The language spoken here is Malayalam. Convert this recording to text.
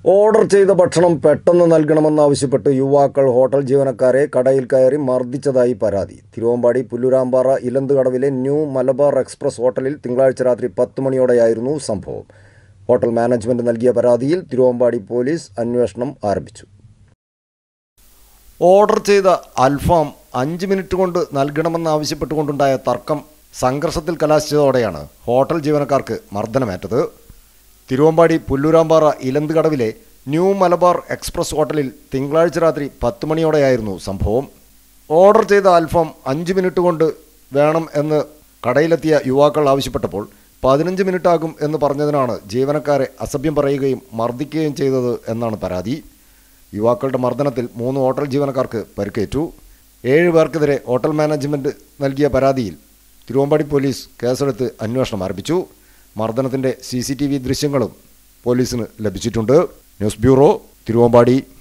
ഓർഡർ ചെയ്ത ഭക്ഷണം പെട്ടെന്ന് നൽകണമെന്നാവശ്യപ്പെട്ട് യുവാക്കൾ ഹോട്ടൽ ജീവനക്കാരെ കടയിൽ കയറി മർദ്ദിച്ചതായി പരാതി തിരുവമ്പാടി പുല്ലുരാമ്പാറ ഇലന്തുകടവിലെ ന്യൂ മലബാർ എക്സ്പ്രസ് ഹോട്ടലിൽ തിങ്കളാഴ്ച രാത്രി പത്ത് മണിയോടെയായിരുന്നു സംഭവം ഹോട്ടൽ മാനേജ്മെന്റ് നൽകിയ പരാതിയിൽ തിരുവമ്പാടി പോലീസ് അന്വേഷണം ആരംഭിച്ചു ഓർഡർ ചെയ്ത അൽഫാം അഞ്ച് മിനിറ്റ് കൊണ്ട് നൽകണമെന്നാവശ്യപ്പെട്ടുകൊണ്ടുണ്ടായ തർക്കം സംഘർഷത്തിൽ കലാശിച്ചതോടെയാണ് ഹോട്ടൽ ജീവനക്കാർക്ക് മർദ്ദനമേറ്റത് തിരുവമ്പാടി പുല്ലൂരാമ്പാറ ഇലന്തുകടവിലെ ന്യൂ മലബാർ എക്സ്പ്രസ് ഹോട്ടലിൽ തിങ്കളാഴ്ച രാത്രി പത്ത് മണിയോടെയായിരുന്നു സംഭവം ഓർഡർ ചെയ്ത അൽഫാം അഞ്ച് മിനിറ്റ് കൊണ്ട് വേണം എന്ന് കടയിലെത്തിയ യുവാക്കൾ ആവശ്യപ്പെട്ടപ്പോൾ പതിനഞ്ച് മിനിറ്റാകും എന്ന് പറഞ്ഞതിനാണ് ജീവനക്കാരെ അസഭ്യം പറയുകയും മർദ്ദിക്കുകയും ചെയ്തത് എന്നാണ് പരാതി യുവാക്കളുടെ മർദ്ദനത്തിൽ മൂന്ന് ഹോട്ടൽ ജീവനക്കാർക്ക് പരിക്കേറ്റു ഏഴ് പേർക്കെതിരെ ഹോട്ടൽ മാനേജ്മെൻറ്റ് നൽകിയ പരാതിയിൽ തിരുവമ്പാടി പോലീസ് കേസെടുത്ത് അന്വേഷണം ആരംഭിച്ചു മർദ്ദനത്തിൻ്റെ സി ദൃശ്യങ്ങളും പോലീസിന് ലഭിച്ചിട്ടുണ്ട് ന്യൂസ് ബ്യൂറോ തിരുവമ്പാടി